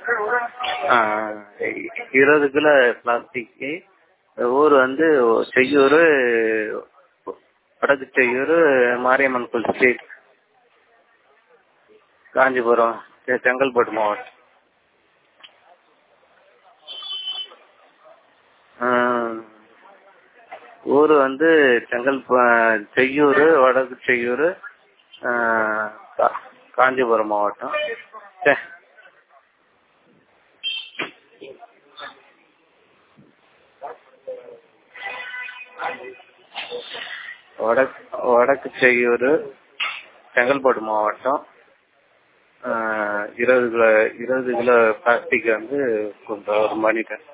ஆ, இருபது kilo plastic ஊர் வந்து செய்யூர் வடக்கு செய்யூர் மாரியம்மன் கோயில் ஸ்ட்ரீட் காஞ்சிபுரம் செ- செங்கல்பட்டு மாவட்டம் ஆ, ஊர் வந்து செங்கல் செய்யூர் வடக்கு செய்யூர் ஆ, கா- காஞ்சிபுரம் மாவட்டம் சே வடக்கு வடக்கு செய்யூர் செங்கல்பட்டு மாவட்டம் ஆ, இருபது கிலோ இருபது கிலோ பிளாஸ்டிக் வந்து கொஞ்சம் ஒரு பண்ணிட்டேன்